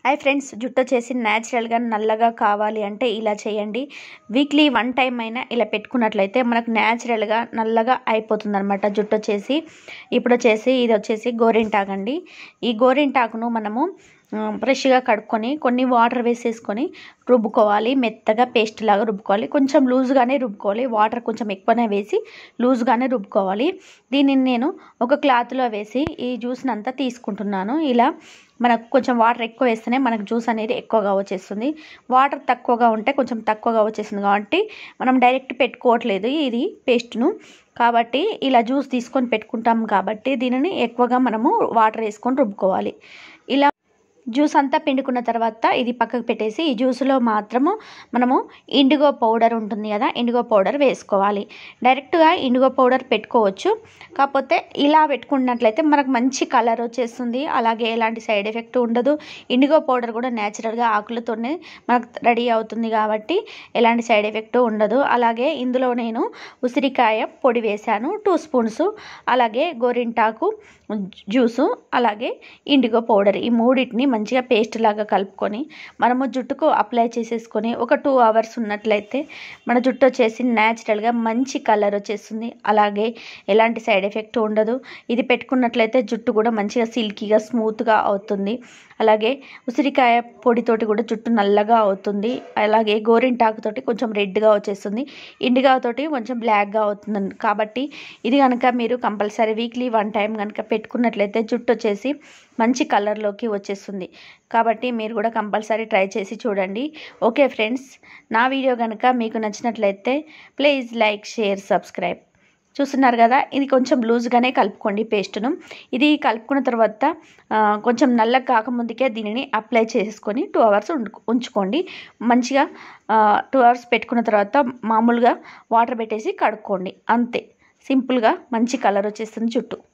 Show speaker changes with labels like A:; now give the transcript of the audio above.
A: hi friends జుట్టు వచ్చేసి న్యాచురల్గా నల్లగా కావాలి అంటే ఇలా చేయండి వీక్లీ వన్ టైం అయినా ఇలా పెట్టుకున్నట్లయితే మనకు న్యాచురల్గా నల్లగా అయిపోతుంది అనమాట జుట్టు వచ్చేసి ఇప్పుడు వచ్చేసి ఇది వచ్చేసి గోరింటాకు అండి ఈ గోరింటాకును మనము ఫ్రెష్గా కడుక్కొని కొన్ని వాటర్ వేసేసుకొని రుబ్బుకోవాలి మెత్తగా పేస్ట్ లాగా రుబ్బుకోవాలి కొంచెం లూజ్గానే రుబ్బుకోవాలి వాటర్ కొంచెం ఎక్కువనే వేసి లూజ్గానే రుబ్బుకోవాలి దీనిని నేను ఒక క్లాత్లో వేసి ఈ జ్యూస్ని అంతా తీసుకుంటున్నాను ఇలా మనకు కొంచెం వాటర్ ఎక్కువ వేస్తేనే మనకు జ్యూస్ అనేది ఎక్కువగా వచ్చేస్తుంది వాటర్ తక్కువగా ఉంటే కొంచెం తక్కువగా వచ్చేస్తుంది కాబట్టి మనం డైరెక్ట్ పెట్టుకోవట్లేదు ఇది పేస్ట్ను కాబట్టి ఇలా జ్యూస్ తీసుకొని పెట్టుకుంటాం కాబట్టి దీనిని ఎక్కువగా మనము వాటర్ వేసుకొని రుబ్బుకోవాలి ఇలా జ్యూస్ అంతా పిండుకున్న తర్వాత ఇది పక్కకు పెట్టేసి ఈ జ్యూస్లో మాత్రము మనము ఇండిగో పౌడర్ ఉంటుంది కదా ఇండిగో పౌడర్ వేసుకోవాలి డైరెక్ట్గా ఇండిగో పౌడర్ పెట్టుకోవచ్చు కాకపోతే ఇలా పెట్టుకున్నట్లయితే మనకు మంచి కలర్ వచ్చేస్తుంది అలాగే ఎలాంటి సైడ్ ఎఫెక్ట్ ఉండదు ఇండిగో పౌడర్ కూడా న్యాచురల్గా ఆకులతోనే మనకు రెడీ అవుతుంది కాబట్టి ఎలాంటి సైడ్ ఎఫెక్ట్ ఉండదు అలాగే ఇందులో నేను ఉసిరికాయ పొడి వేశాను టూ స్పూన్స్ అలాగే గోరింటాకు జ్యూసు అలాగే ఇండిగో పౌడర్ ఈ మూడింటిని మంచిగా పేస్ట్ లాగా కలుపుకొని మనము జుట్టుకు అప్లై చేసేసుకొని ఒక టూ అవర్స్ ఉన్నట్లయితే మన జుట్టు వచ్చేసి న్యాచురల్గా మంచి కలర్ వచ్చేస్తుంది అలాగే ఎలాంటి సైడ్ ఎఫెక్ట్ ఉండదు ఇది పెట్టుకున్నట్లయితే జుట్టు కూడా మంచిగా సిల్కీగా స్మూత్గా అవుతుంది అలాగే ఉసిరికాయ పొడితోటి కూడా జుట్టు నల్లగా అవుతుంది అలాగే గోరింటాకుతోటి కొంచెం రెడ్గా వచ్చేస్తుంది ఇండిగాతోటి కొంచెం బ్లాక్గా అవుతుంది కాబట్టి ఇది కనుక మీరు కంపల్సరీ వీక్లీ వన్ టైం కనుక పెట్టుకున్నట్లయితే జుట్టు వచ్చేసి మంచి కలర్లోకి వచ్చేస్తుంది కాబట్టి మీరు కూడా కంపల్సరీ ట్రై చేసి చూడండి ఓకే ఫ్రెండ్స్ నా వీడియో కనుక మీకు నచ్చినట్లయితే ప్లీజ్ లైక్ షేర్ సబ్స్క్రైబ్ చూస్తున్నారు కదా ఇది కొంచెం లూజ్గానే కలుపుకోండి పేస్ట్ను ఇది కలుపుకున్న తర్వాత కొంచెం నల్లగా కాకముందుకే దీనిని అప్లై చేసుకొని టూ అవర్స్ ఉంచుకోండి మంచిగా టూ అవర్స్ పెట్టుకున్న తర్వాత మామూలుగా వాటర్ పెట్టేసి కడుక్కోండి అంతే సింపుల్గా మంచి కలర్ వచ్చేస్తుంది చుట్టూ